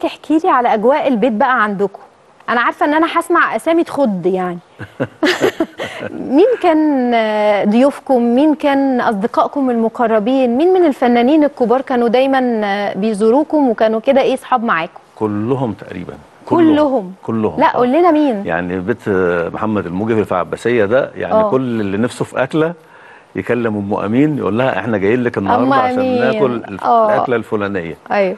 عايزاك احكي لي على اجواء البيت بقى عندكم انا عارفه ان انا هسمع اسامي تخض يعني مين كان آه، ضيوفكم مين كان اصدقائكم المقربين مين من الفنانين الكبار كانوا دايما آه، بيزوروكم وكانوا كده ايه صحاب معاكم كلهم تقريبا كلهم؟ كلهم لا آه. قول لنا مين يعني بيت محمد الموجي في العباسيه ده يعني آه. كل اللي نفسه في اكله يكلم ام امين يقول لها احنا جايين لك النهارده عشان أمين. ناكل الف- آه. الاكله الفلانيه ايوه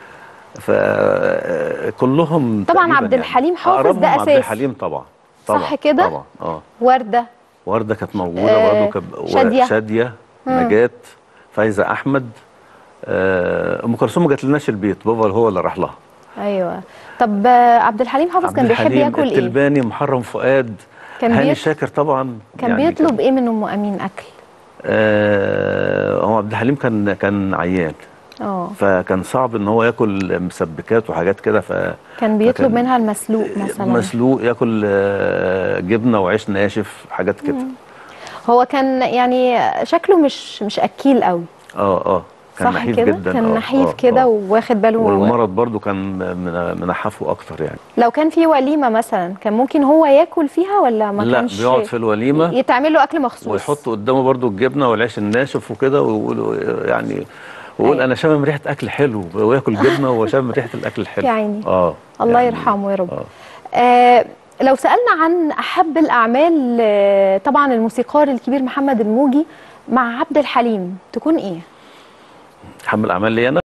فكلهم طبعاً تقريباً عبد الحليم حافظ أقربهم ده عبد أساسي. الحليم طبعا طبعا صح كده؟ طبعا اه ورده ورده كانت موجوده آه، برضه كب... شادية. شاديه مم. نجاه فايزه احمد آه، ام كلثوم ما جاتلناش البيت بابا هو اللي راح لها ايوه طب آه، عبد الحليم حافظ عبد كان بيحب الحليم ياكل ايه التلباني محرم فؤاد كان هاني بيط- شاكر طبعا كان يعني بيطلب ايه من ام امين اكل آه هو عبد الحليم كان كان عيان اه فكان صعب ان هو ياكل مسبكات وحاجات كده ف كان بيطلب فكان منها المسلوق مثلا مسلوق ياكل آه، جبنه وعيش ناشف حاجات كده هو كان يعني شكله مش مش اكيل قوي اه اه كان صح نحيف كده جدا كان آه، نحيف آه، كده آه. وواخد باله هو- والمرض برضو كان من- منحفه اكتر يعني لو كان في وليمه مثلا كان ممكن هو ياكل فيها ولا ما لا كانش بيقعد في الوليمه يتعمل له اكل مخصوص ويحط قدامه برضو الجبنه والعيش الناشف وكده ويقول يعني ويقول أيوة. انا شامم ريحه اكل حلو وياكل جبنه وهو شامم ريحه الاكل الحلو يا عيني. اه الله يعني يرحمه يا رب آه. آه لو سالنا عن احب الاعمال آه، طبعا الموسيقار الكبير محمد الموجي مع عبد الحليم تكون ايه حمل اعمال لي انا